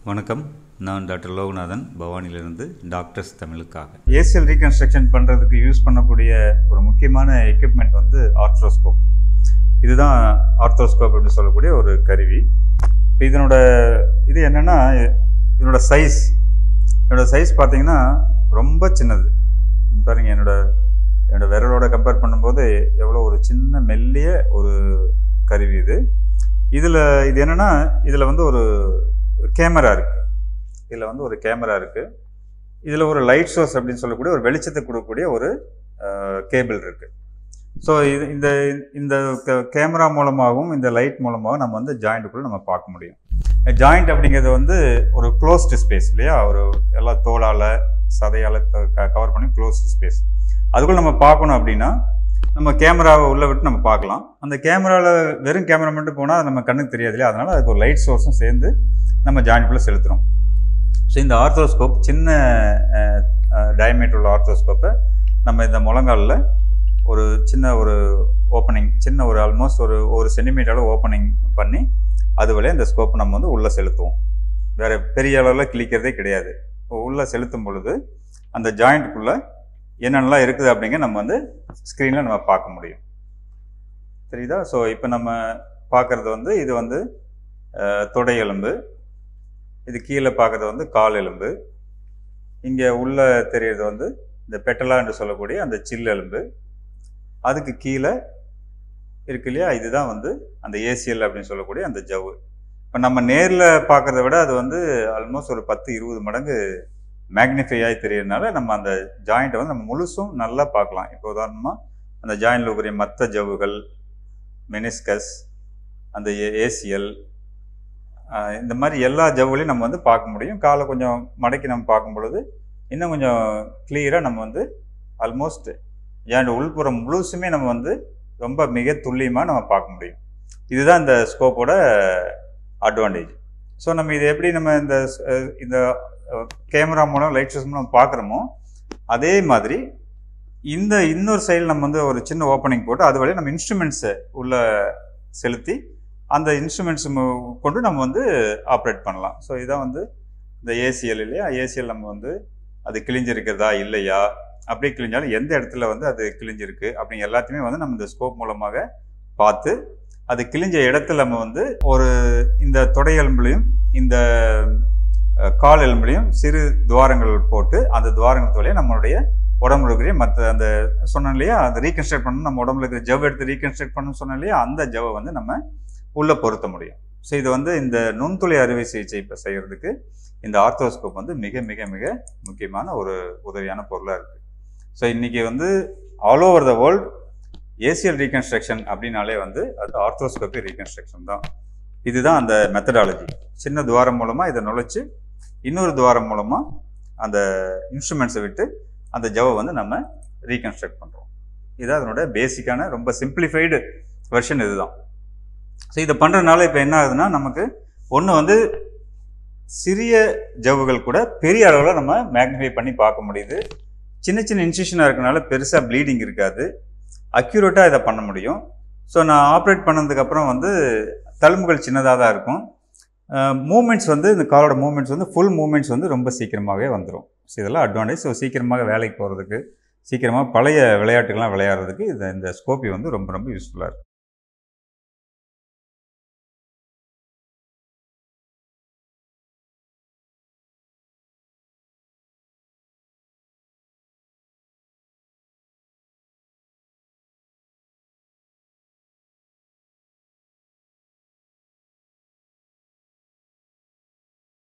வணக்கம் நான் டாக்டர் லோகநாதன் பவானியிலிருந்து டாக்டர்ஸ் தமிழுக்காக ஏசியல் ரீகன்ஸ்ட்ரக்ஷன் பண்ணுறதுக்கு யூஸ் பண்ணக்கூடிய ஒரு முக்கியமான எக்யூப்மெண்ட் வந்து ஆர்த்ரோஸ்கோப் இதுதான் ஆர்த்ரோஸ்கோப் அப்படின்னு சொல்லக்கூடிய ஒரு கருவி இப்ப இதனோட இது என்னென்னா இதனோட சைஸ் இதனோட சைஸ் பார்த்தீங்கன்னா ரொம்ப சின்னது இங்க பாருங்க என்னோட என்னோட விரலோட கம்பேர் பண்ணும்போது எவ்வளோ ஒரு சின்ன மெல்லிய ஒரு கருவி இது இதில் இது என்னென்னா இதில் வந்து ஒரு கேமரா இருக்குது இதில் வந்து ஒரு கேமரா இருக்குது இதில் ஒரு லைட் சோர்ஸ் அப்படின்னு சொல்லக்கூடிய ஒரு வெளிச்சத்தை கொடுக்கக்கூடிய ஒரு கேபிள் இருக்குது ஸோ இது இந்த இந்த கேமரா மூலமாகவும் இந்த லைட் மூலமாகவும் நம்ம வந்து ஜாயிண்ட்டுக்குள்ளே நம்ம பார்க்க முடியும் ஜாயிண்ட் அப்படிங்கிறது வந்து ஒரு க்ளோஸ்டு ஸ்பேஸ் இல்லையா ஒரு எல்லா தோலால் சதையால் கவர் பண்ணி க்ளோஸ்டு ஸ்பேஸ் அதுக்குள்ள நம்ம பார்க்கணும் அப்படின்னா நம்ம கேமராவை உள்ளே விட்டு நம்ம பார்க்கலாம் அந்த கேமராவில் வெறும் கேமரா மட்டும் போனால் நம்ம கண்ணுக்கு தெரியாது இல்லையா அதனால் அதுக்கு ஒரு லைட் சோர்ஸும் சேர்ந்து நம்ம ஜாயிண்ட்குள்ளே செலுத்துகிறோம் ஸோ இந்த ஆர்த்தோஸ்கோப் சின்ன டயமீட்டர் உள்ள ஆர்த்தோஸ்கோப்பை நம்ம இந்த முழங்காலில் ஒரு சின்ன ஒரு ஓப்பனிங் சின்ன ஒரு ஆல்மோஸ்ட் ஒரு ஒரு சென்டிமீட்டரில் ஓப்பனிங் பண்ணி அது வழியாக இந்த ஸ்கோப் நம்ம வந்து உள்ளே செலுத்துவோம் வேறு பெரிய அளவில் கிழிக்கிறதே கிடையாது உள்ளே செலுத்தும் பொழுது அந்த ஜாயிண்ட்டுக்குள்ளே என்னென்னலாம் இருக்குது அப்படிங்க நம்ம வந்து ஸ்க்ரீனில் நம்ம பார்க்க முடியும் தெரியுதா ஸோ இப்போ நம்ம பார்க்குறது வந்து இது வந்து அஹ், தொடை எலும்பு இது கீழே பார்க்குறது வந்து கால் எலும்பு இங்கே உள்ள தெரியறது வந்து இந்த பெட்டலா என்று சொல்லக்கூடிய அந்த சில் எலும்பு அதுக்கு கீழே இருக்கு இல்லையா இதுதான் வந்து அந்த ஏசிஎல் அப்படின்னு சொல்லக்கூடிய அந்த ஜவ்வு இப்போ நம்ம நேரில் பார்க்குறத விட அது வந்து ஆல்மோஸ்ட் ஒரு பத்து இருபது மடங்கு மேக்னிஃபை ஆகி தெரியறதுனால நம்ம அந்த ஜாயிண்ட்டை வந்து நம்ம முழுசும் நல்லா பார்க்கலாம் இப்போ உதாரணமாக அந்த ஜாயிண்டில் இருக்கிற மற்ற ஜவ்வுகள் மெனிஸ்கஸ் அந்த ஏசிஎல் இந்த மாதிரி எல்லா ஜவ்வுகளையும் நம்ம வந்து பார்க்க முடியும் காலை கொஞ்சம் மடக்கி நம்ம பார்க்கும் பொழுது இன்னும் கொஞ்சம் கிளியராக நம்ம வந்து ஆல்மோஸ்ட் ஜாயிண்ட் உள்புறம் முழுசுமே நம்ம வந்து ரொம்ப மிக துல்லியமாக நம்ம பார்க்க முடியும் இதுதான் இந்த ஸ்கோப்போட அட்வான்டேஜ் ஸோ நம்ம இது எப்படி நம்ம இந்த அஹ், இந்த கேமரா மூலம் லைட் ஷோஸ் மூலம் பார்க்குறோமோ அதே மாதிரி இந்த இன்னொரு சைடில் நம்ம வந்து ஒரு சின்ன ஓப்பனிங் போட்டு அது வழியாக நம்ம இன்ஸ்ட்ருமெண்ட்ஸை உள்ள செலுத்தி அந்த இன்ஸ்ட்ருமெண்ட்ஸ் கொண்டு நம்ம வந்து ஆப்ரேட் பண்ணலாம் ஸோ இதான் வந்து இந்த ஏசிஎல் இல்லையா ஏசிஎல் நம்ம வந்து அது கிழிஞ்சிருக்கிறதா இல்லையா அப்படியே கிழிஞ்சாலும் எந்த இடத்துல வந்து அது கிழிஞ்சிருக்கு அப்படிங்க எல்லாத்தையுமே வந்து நம்ம இந்த ஸ்கோப் மூலமாக பார்த்து அது கிழிஞ்ச இடத்துல நம்ம வந்து ஒரு இந்த தொடை எலும்புலையும் இந்த அஹ், கால் எலும்புலையும் சிறு துவாரங்கள் போட்டு அந்த துவாரங்கள் வழியாக நம்மளுடைய உடம்புல இருக்கிற மற்ற அந்த சொன்னோம் இல்லையா அதை ரீகன்ஸ்ட்ரக்ட் பண்ணணும் நம்ம உடம்புல இருக்கிற ஜவ் எடுத்து ரீகன்ஸ்ட்ரக்ட் பண்ணணும்னு சொன்னோம் இல்லையா அந்த ஜவ்வை வந்து நம்ம உள்ளே பொருத்த முடியும் ஸோ இது வந்து இந்த நுண்துளை அறுவை சிகிச்சை இப்போ செய்கிறதுக்கு இந்த ஆர்த்தோஸ்கோப் வந்து மிக மிக மிக முக்கியமான ஒரு உதவியான பொருளாக இருக்குது ஸோ இன்றைக்கி வந்து all over the world facial reconstruction அப்படின்னாலே வந்து அது ஆர்த்தோஸ்கோபி ரீகன்ஸ்ட்ரக்ஷன் தான் இதுதான் அந்த மெத்தடாலஜி சின்ன துவாரம் மூலமாக இதை நுழைச்சு இன்னொரு துவாரம் மூலமாக அந்த இன்ஸ்ட்ருமெண்ட்ஸை விட்டு அந்த ஜவ்வை வந்து நம்ம ரீகன்ஸ்ட்ரக்ட் பண்ணுறோம் இதுதான் அதனோட பேசிக்கான ரொம்ப சிம்பிளிஃபைடு வெர்ஷன் இதுதான் ஸோ இதை பண்ணுறதுனால இப்போ என்ன ஆகுதுன்னா நமக்கு ஒன்று வந்து சிறிய ஜவ்வுகள் கூட பெரிய அளவில் நம்ம மேக்னிஃபை பண்ணி பார்க்க முடியுது சின்ன சின்ன இன்ஸ்டியூஷனாக இருக்கனால பெருசாக ப்ளீடிங் இருக்காது அக்யூரேட்டாக இதை பண்ண முடியும் ஸோ நான் ஆப்ரேட் பண்ணதுக்கப்புறம் வந்து தழும்புகள் சின்னதாக தான் இருக்கும் மூமெண்ட்ஸ் வந்து இந்த காலோட மூமெண்ட்ஸ் வந்து ஃபுல் மூமெண்ட்ஸ் வந்து ரொம்ப சீக்கிரமாகவே வந்துடும் ஸோ இதெல்லாம் அட்வான்டேஜ் ஸோ சீக்கிரமாக வேலைக்கு போகிறதுக்கு சீக்கிரமாக பழைய விளையாட்டுகள்லாம் விளையாடுறதுக்கு இது இந்த ஸ்கோப்பி வந்து ரொம்ப ரொம்ப யூஸ்ஃபுல்லாக இருக்குது